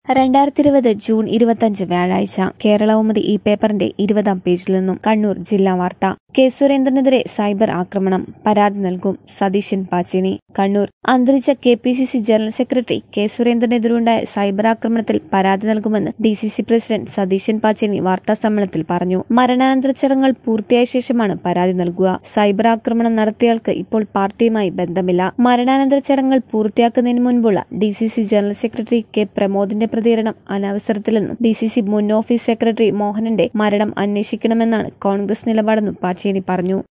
രണ്ടായിരത്തി ഇരുപത് ജൂൺ ഇരുപത്തഞ്ച് വ്യാഴാഴ്ച കേരളകൗമുദി ഈ പേപ്പറിന്റെ ഇരുപതാം പേജിൽ നിന്നും കണ്ണൂർ ജില്ലാ വാർത്ത കെ സുരേന്ദ്രനെതിരെ സൈബർ ആക്രമണം പരാതി നൽകും സതീശൻ പാച്ചേനി കണ്ണൂർ അന്തരിച്ച K P C C general secretary K സുരേന്ദ്രനെതിരുണ്ടായ സൈബർ ആക്രമണത്തിൽ പരാതി നൽകുമെന്ന് D C C president Satheesan Pacheni വാർത്താസമ്മേളനത്തിൽ പറഞ്ഞു മരണാനന്തര ചടങ്ങുകൾ പൂർത്തിയായ ശേഷമാണ് പരാതി നൽകുക സൈബർ ആക്രമണം നടത്തിയയാൾക്ക് ഇപ്പോൾ പാർട്ടിയുമായി ബന്ധമില്ല മരണാനന്തര ചടങ്ങുകൾ പൂർത്തിയാക്കുന്നതിന് മുൻപുള്ള D C C general secretary K പ്രമോദിന്റെ പ്രതികരണം അനവസരത്തിലെന്നും ഡി സി സി മുൻ ഓഫീസ് സെക്രട്ടറി മോഹനന്റെ മരണം അന്വേഷിക്കണമെന്നാണ് കോൺഗ്രസ് നിലപാടെന്നും പാച്ചേനി പറഞ്ഞു